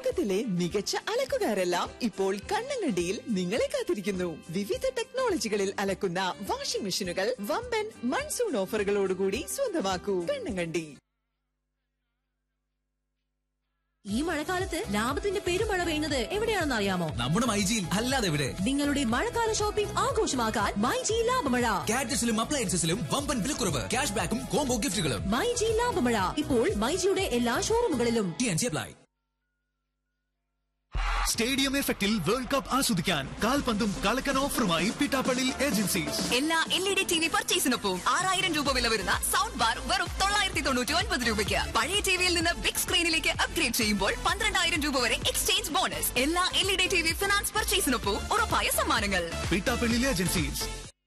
ലോകത്തിലെ മികച്ച അലക്കുകാരെല്ലാം ഇപ്പോൾ കണ്ണങ്കണ്ടിയിൽ നിങ്ങളെ കാത്തിരിക്കുന്നു വിവിധ ടെക്നോളജികളിൽ അലക്കുന്ന വാഷിംഗ് മെഷീനുകൾ വമ്പൻ മൺസൂൺ ഓഫറുകളോടുകൂടി സ്വന്തമാക്കൂ കണ്ണങ്കണ്ടി ഈ മഴക്കാലത്ത് ലാഭത്തിന്റെ പെരുമഴ പെയ്യുന്നത് എവിടെയാണെന്ന് അറിയാമോ നമ്മുടെ മൈജിയിൽ അല്ലാതെ എവിടെ നിങ്ങളുടെ മഴക്കാല ഷോപ്പിംഗ് ആഘോഷമാക്കാൻ മൈ ജി ലാഭമഴ ഗാഡ്ജറ്റ്സിലും അപ്ലയൻസസിലും വമ്പൻ വിലക്കുറവ് ക്യാഷ് ബാക്കും കോംബോ ഗിഫ്റ്റുകളും മൈ ജി ലാഭമഴ ഇപ്പോൾ മൈജിയുടെ എല്ലാ ഷോറൂമുകളിലും T N C apply stadium എഫക്റ്റിൽ വേൾഡ് കപ്പ് ആസ്വദിക്കാൻ കാൽപന്തും കളക്കൻ ഓഫറുമായി പിട്ടാപ്പള്ളി ഏജൻസീസ് എല്ലാ L E D T V പർച്ചേസിനൊപ്പം ആറായിരം രൂപ വില വരുന്ന സൗണ്ട് ബാർ വെറും തൊള്ളായിരത്തി തൊണ്ണൂറ്റി ഒൻപത് രൂപയ്ക്ക് പഴയ ടിവിയിൽ നിന്ന് ബിഗ് സ്ക്രീനിലേക്ക് അപ്ഗ്രേഡ് ചെയ്യുമ്പോൾ പന്ത്രണ്ടായിരം രൂപ വരെ എക്സ്ചേഞ്ച് ബോണസ് എല്ലാ L E D T V finance പർച്ചേസിനൊപ്പം ഉറപ്പായ സമ്മാനങ്ങൾ പിട്ടാപ്പള്ളി ഏജൻസീസ്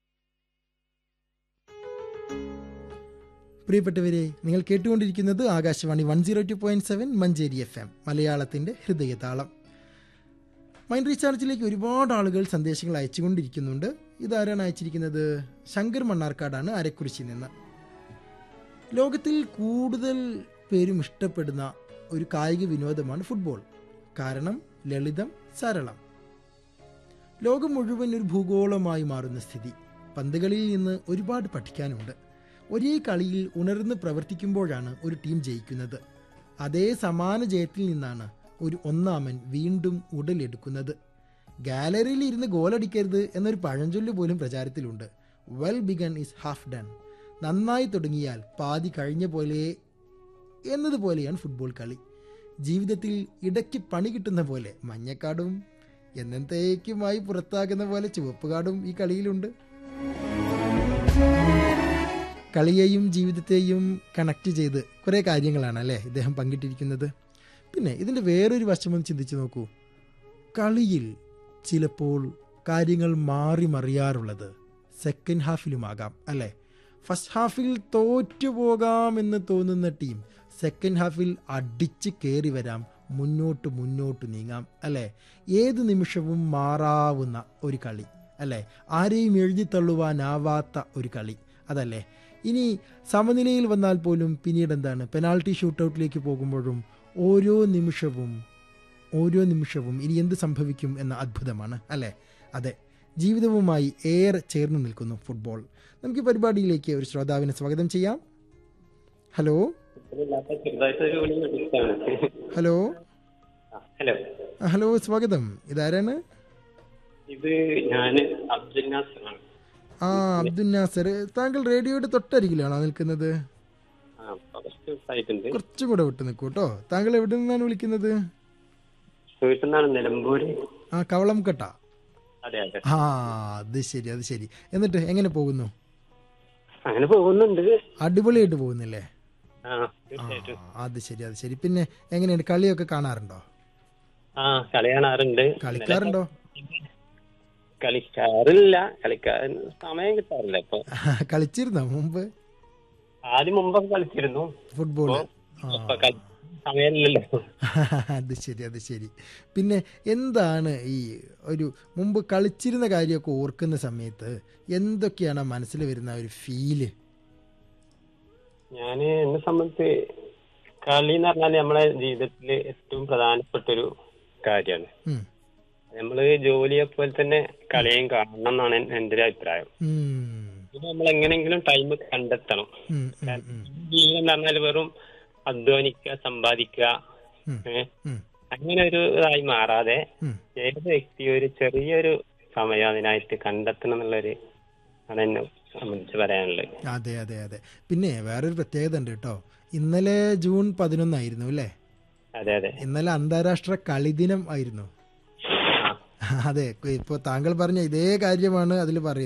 പ്രിയപ്പെട്ടവരെ നിങ്ങൾ കേട്ടുകൊണ്ടിരിക്കുന്നത് Akashvani one zero two point seven Manjeri F M മലയാളത്തിൻ്റെ ഹൃദയതാളം മൈൻഡ് റീചാർജിലേക്ക് ഒരുപാട് ആളുകൾ സന്ദേശങ്ങൾ അയച്ചുകൊണ്ടിരിക്കുന്നുണ്ട് ഇതാരാണ് അയച്ചിരിക്കുന്നത് ശങ്കർ മണ്ണാർക്കാടാണ് അരക്കുറിശി നിന്ന് ലോകത്തിൽ കൂടുതൽ പേരും ഇഷ്ടപ്പെടുന്ന ഒരു കായിക വിനോദമാണ് ഫുട്ബോൾ കാരണം ലളിതം സരളം ലോകം മുഴുവൻ ഒരു ഭൂഗോളമായി മാറുന്ന സ്ഥിതി പന്തുകളിൽ നിന്ന് ഒരുപാട് പഠിക്കാനുണ്ട് ഒരേ കളിയിൽ ഉണർന്ന് പ്രവർത്തിക്കുമ്പോഴാണ് ഒരു ടീം ജയിക്കുന്നത് അതേ സമാന ജയത്തിൽ നിന്നാണ് ഒരു ഒന്നാമൻ വീണ്ടും ഉടലെടുക്കുന്നത് ഗാലറിയിൽ ഇരുന്ന് ഗോളടിക്കരുത് എന്നൊരു പഴഞ്ചൊല്ല് പോലും പ്രചാരത്തിലുണ്ട് well begun is half done നന്നായി തുടങ്ങിയാൽ പാതി കഴിഞ്ഞ പോലെ എന്നതുപോലെയാണ് ഫുട്ബോൾ കളി ജീവിതത്തിൽ ഇടയ്ക്ക് പണി കിട്ടുന്ന പോലെ മഞ്ഞക്കാടും എന്നത്തേക്കുമായി പുറത്താകുന്ന പോലെ ചുവപ്പ് കാർഡും ഈ കളിയിലുണ്ട് കളിയെയും ജീവിതത്തെയും കണക്ട് ചെയ്ത് കുറേ കാര്യങ്ങളാണ് അല്ലേ ഇദ്ദേഹം പങ്കിട്ടിരിക്കുന്നത് പിന്നെ ഇതിൻ്റെ വേറൊരു വശമൊന്ന് ചിന്തിച്ചു നോക്കൂ കളിയിൽ ചിലപ്പോൾ കാര്യങ്ങൾ മാറി മറിയാറുള്ളത് സെക്കൻഡ് ഹാഫിലുമാകാം അല്ലേ ഫസ്റ്റ് ഹാഫിൽ തോറ്റുപോകാമെന്ന് തോന്നുന്ന ടീം സെക്കൻഡ് ഹാഫിൽ അടിച്ച് കയറി വരാം മുന്നോട്ട് മുന്നോട്ട് നീങ്ങാം അല്ലേ ഏത് നിമിഷവും മാറാവുന്ന ഒരു കളി അല്ലേ ആരെയും എഴുതിത്തള്ളുവാനാവാത്ത ഒരു കളി അതല്ലേ ഇനി സമനിലയിൽ വന്നാൽ പോലും പിന്നീട് എന്താണ് പെനാൾട്ടി ഷൂട്ടൗട്ടിലേക്ക് പോകുമ്പോഴും ഓരോ നിമിഷവും ഓരോ നിമിഷവും ഇനി എന്ത് സംഭവിക്കും എന്ന അത്ഭുതമാണ് അല്ലേ അതെ ജീവിതവുമായി ഏറെ ചേർന്ന് നിൽക്കുന്നു ഫുട്ബോൾ നമുക്ക് ഈ പരിപാടിയിലേക്ക് ഒരു ശ്രോതാവിനെ സ്വാഗതം ചെയ്യാം ഹലോ ചെറുതായിട്ടൊരു വിളി വിളിച്ചാണ് ഹലോ ഹലോ ആ, ഹലോ സ്വാഗതം ഇതാരാണ് ഇത് ഞാന് അബ്ദുൽ നാസറാണ് ആ അബ്ദുൽ നാസർ താങ്കൾ റേഡിയോയുടെ തൊട്ടരികിലാണോ നിൽക്കുന്നത് ആ കുറച്ച് ദിവസമായിട്ടുണ്ട് കുറച്ചും കൂടെ വിട്ട് നിൽക്കൂ കേട്ടോ താങ്കൾ എവിടെ നിന്നാണ് വിളിക്കുന്നത് വീട്ടിൽ നിന്നാണ് നിലമ്പൂര് ആ കവളംകട്ട അതെ അതെ ആ അത് ശരി അത് ശരി എന്നിട്ട് എങ്ങനെ പോകുന്നു അങ്ങനെ പോകുന്നുണ്ട് അടിപൊളിയായിട്ട് പോകുന്നില്ലേ ആ ആ തീർച്ചയായിട്ടും അത് ശരി അത് ശരി പിന്നെ എങ്ങനെയാണ് കളിയൊക്കെ കാണാറുണ്ടോ ആ കളി കാണാറുണ്ട് കളിക്കാറുണ്ടോ കളിക്കാറില്ല കളിക്കാൻ സമയം കിട്ടാറില്ല ഇപ്പൊ കളിച്ചിരുന്നോ മുമ്പ് ആദ്യം മുമ്പൊക്കെ കളിച്ചിരുന്നു ഫുട്ബോൾ ഇപ്പൊ കളി- സമയമില്ലല്ലോ അത് ശരി അത് ശരി പിന്നെ എന്താണ് ഈ ഒരു മുമ്പ് കളിച്ചിരുന്ന കാര്യമൊക്കെ ഓർക്കുന്ന സമയത്ത് എന്തൊക്കെയാണ് മനസ്സിൽ വരുന്ന ആ ഒരു ഫീല് ഞാന് എന്നെ സംബന്ധിച്ച് കളി എന്ന് പറഞ്ഞാൽ നമ്മളെ ജീവിതത്തില് ഏറ്റവും പ്രധാനപ്പെട്ട ഒരു കാര്യമാണ് ഉം. നമ്മള് ജോലിയെ പോലെ തന്നെ കളിയും കാണണം എന്നാണ് എൻ- എന്റെ ഒരു അഭിപ്രായം ഉം. ഇത് നമ്മൾ എങ്ങനെങ്കിലും ടൈം കണ്ടെത്തണം ഉം, ഉം, ഉം, ജീവിതം എന്ന് പറഞ്ഞാൽ വെറും അധ്വാനിക്കുക സമ്പാദിക്കുക ഉം. ഏ? ഉം. അങ്ങനെ ഒരു ഇതായി മാറാതെ ഉം. ഏത് വ്യക്തി ഒരു ചെറിയൊരു സമയം അതിനായിട്ട് കണ്ടെത്തണം എന്നുള്ളൊരു ആണ് എന്നെ സംബന്ധിച്ച് പറയാനുള്ളത് അതെ അതെ അതെ പിന്നെ വേറൊരു പ്രത്യേകത ഉണ്ട് കേട്ടോ ഇന്നലെ ജൂൺ പതിനൊന്നായിരുന്നു അല്ലേ അതെ അതെ ഇന്നലെ അന്താരാഷ്ട്ര കളിദിനം ആയിരുന്നു അതെ ഇപ്പോൾ താങ്കൾ പറഞ്ഞ ഇതേ കാര്യമാണ് അതിൽ പറയുന്നത്